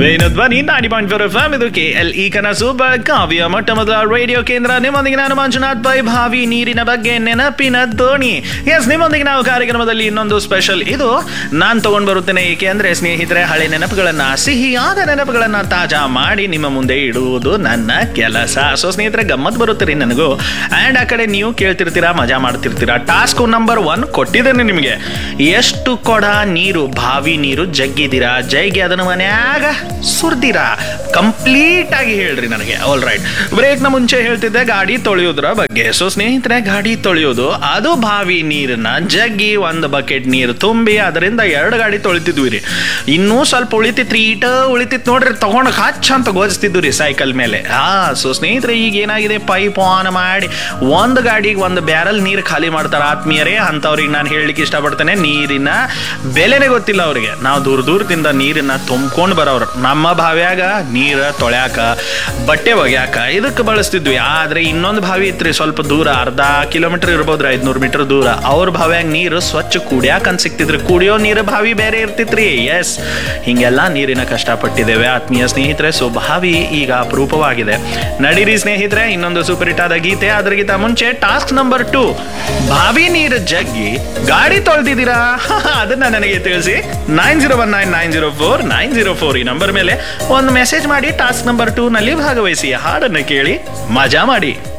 Venu Dhwani ninety point four F ಇದು K L E ಕನಸು ಬೆಳಗಾವಿಯ ಮೊಟ್ಟ ಮೊದಲ ರೇಡಿಯೋ ಕೇಂದ್ರ ನಿಮ್ಮೊಂದಿಗೆ ನಾನು ಮಂಜುನಾಥ್ ಬೈ ಭಾವಿ ನೀರಿನ ಬಗ್ಗೆ ನೆನಪಿನ ದೋಣಿ ಎಸ್ ನಿಮ್ಮೊಂದಿಗೆ ನಾವು ಕಾರ್ಯಕ್ರಮದಲ್ಲಿ ಇನ್ನೊಂದು ಸ್ಪೆಷಲ್ ಇದು ನಾನು ತಗೊಂಡ್ ಬರುತ್ತೇನೆ ಏಕೆ ಅಂದ್ರೆ ಸ್ನೇಹಿತರೆ ಹಳೆ ನೆನಪುಗಳನ್ನ ಸಿಹಿಯಾದ ನೆನಪುಗಳನ್ನ ತಾಜಾ ಮಾಡಿ ನಿಮ್ಮ ಮುಂದೆ ಇಡುವುದು ನನ್ನ ಕೆಲಸ ಸೊ ಸ್ನೇಹಿತರೆ ಗಮ್ಮತ್ ಬರುತ್ತೆ ರೀ ನನಗೂ ಆ್ಯಂಡ್ ಆ ಕಡೆ ನೀವು ಕೇಳ್ತಿರ್ತೀರಾ ಮಜಾ ಮಾಡ್ತಿರ್ತೀರಾ ಟಾಸ್ಕ್ ನಂಬರ್ ಒನ್ ಕೊಟ್ಟಿದ್ದೇನೆ ನಿಮಗೆ ಎಷ್ಟು ಕೊಡ ನೀರು ಬಾವಿ ನೀರು ಜಗ್ಗಿದ್ದೀರಾ ಜೈಗೆ ಅದನ್ನು ಮನ್ಯಾಗ ಸುರ್ದಿರಾ ಕಂಪ್ಲೀಟ್ ಆಗಿ ಹೇಳ್ರಿ ನನಗೆ ಆಲ್ ರೈಟ್ ಬ್ರೇಕ್ನ ಮುಂಚೆ ಹೇಳ್ತಿದ್ದೆ ಗಾಡಿ ತೊಳೆಯೋದ್ರ ಬಗ್ಗೆ ಸೊ ಸ್ನೇಹಿತರೆ ಗಾಡಿ ತೊಳೆಯೋದು ಅದು ಬಾವಿ ನೀರನ್ನ ಜಗ್ಗಿ ಒಂದು ಬಕೆಟ್ ನೀರು ತುಂಬಿ ಅದರಿಂದ ಎರಡು ಗಾಡಿ ತೊಳಿತಿದ್ವಿ ರೀ ಇನ್ನೂ ಸ್ವಲ್ಪ ಉಳಿತಿತ್ರಿ ಈಟ ಉಳಿತಿತ್ತು ನೋಡ್ರಿ ತಗೊಂಡು ಹಚ್ಚ ಅಂತ ಗೋಜಿಸ್ತಿದ್ವಿ ರೀ ಸೈಕಲ್ ಮೇಲೆ ಹಾ ಸೊ ಸ್ನೇಹಿತರೆ ಈಗ ಏನಾಗಿದೆ ಪೈಪ್ ಆನ್ ಮಾಡಿ ಒಂದು ಗಾಡಿಗೆ ಒಂದು ಬ್ಯಾರಲ್ ನೀರು ಖಾಲಿ ಮಾಡ್ತಾರೆ ಆತ್ಮೀಯರೇ ಅಂಥವ್ರಿಗೆ ನಾನು ಹೇಳಲಿಕ್ಕೆ ಇಷ್ಟಪಡ್ತೇನೆ ನೀರಿನ ಬೆಲೆನೇ ಗೊತ್ತಿಲ್ಲ ಅವರಿಗೆ ನಾವು ದೂರ ದೂರದಿಂದ ನೀರನ್ನ ತುಂಬ್ಕೊಂಡು ಬರೋರು ನಮ್ಮ ಬಾವ್ಯಾಗ ನೀರು ತೊಳ್ಯಾಕ ಬಟ್ಟೆ ಒಗ್ಯಾಕ ಇದಕ್ಕೆ ಬಳಸ್ತಿದ್ವಿ ಆದ್ರೆ ಇನ್ನೊಂದು ಬಾವಿ ಇತ್ರಿ ಸ್ವಲ್ಪ ದೂರ ಅರ್ಧ ಕಿಲೋಮೀಟರ್ ಇರ್ಬೋದ್ರಿ ಐದ್ನೂರು ಮೀಟರ್ ದೂರ ಅವ್ರ ಬಾವ್ಯಾಗ ನೀರು ಸ್ವಚ್ಛ ಕುಡಿಯಾಕ ಅಂತ ಸಿಕ್ತಿದ್ರಿ ಕುಡಿಯೋ ನೀರು ಬಾವಿ ಬೇರೆ ಇರ್ತಿತ್ರಿ ಎಸ್ ಹಿಂಗೆಲ್ಲ ನೀರಿನ ಕಷ್ಟಪಟ್ಟಿದ್ದೇವೆ ಆತ್ಮೀಯ ಸ್ನೇಹಿತರೆ ಸೊ ಬಾವಿ ಈಗ ಅಪರೂಪವಾಗಿದೆ ನಡೀರಿ ಸ್ನೇಹಿತರೆ ಇನ್ನೊಂದು ಸೂಪರ್ ಹಿಟ್ ಆದ ಗೀತೆ ಅದ್ರಗಿಂತ ಮುಂಚೆ ಟಾಸ್ಕ್ ನಂಬರ್ ಟು ಬಾವಿ ನೀರು ಜಗ್ಗಿ ಗಾಡಿ ತೊಳ್ದಿದ್ದೀರಾ ಅದನ್ನ ನನಗೆ ತಿಳಿಸಿ nine zero one nine nine zero four nine zero four ಈ ನಂಬರ್ ಮೇಲೆ ಒಂದು ಮೆಸೇಜ್ ಮಾಡಿ ಟಾಸ್ಕ್ ನಂಬರ್ ಟೂ ನಲ್ಲಿ ಭಾಗವಹಿಸಿ ಹಾಡನ್ನು ಕೇಳಿ ಮಜಾ ಮಾಡಿ